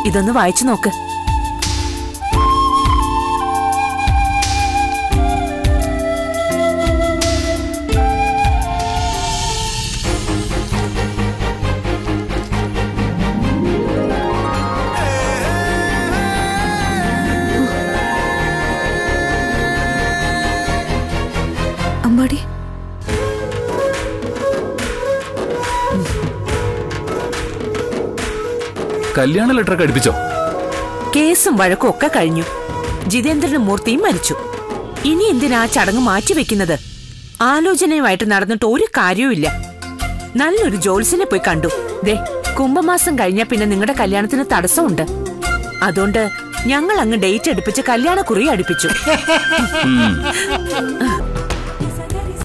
ഇതൊന്ന് വായിച്ചു നോക്ക് അമ്മാടി കല്യാണ ലെറ്ററൊക്കെ അടുപ്പിച്ചോ കേസും വഴക്കും ഒക്കെ കഴിഞ്ഞു ജിതേന്ദ്രനും മൂർത്തിയും മരിച്ചു ഇനി എന്തിനാ ആ ചടങ്ങ് മാറ്റിവെക്കുന്നത് ആലോചനയുമായിട്ട് നടന്നിട്ട് ഒരു കാര്യവുമില്ല നല്ലൊരു ജോത്സ്യനെ പോയി കണ്ടു ദേ കുംഭമാസം കഴിഞ്ഞാ പിന്നെ നിങ്ങളുടെ കല്യാണത്തിന് തടസ്സമുണ്ട് അതുകൊണ്ട് ഞങ്ങൾ അങ്ങ് ഡേറ്റ് അടുപ്പിച്ച് കല്യാണക്കുറി അടുപ്പിച്ചു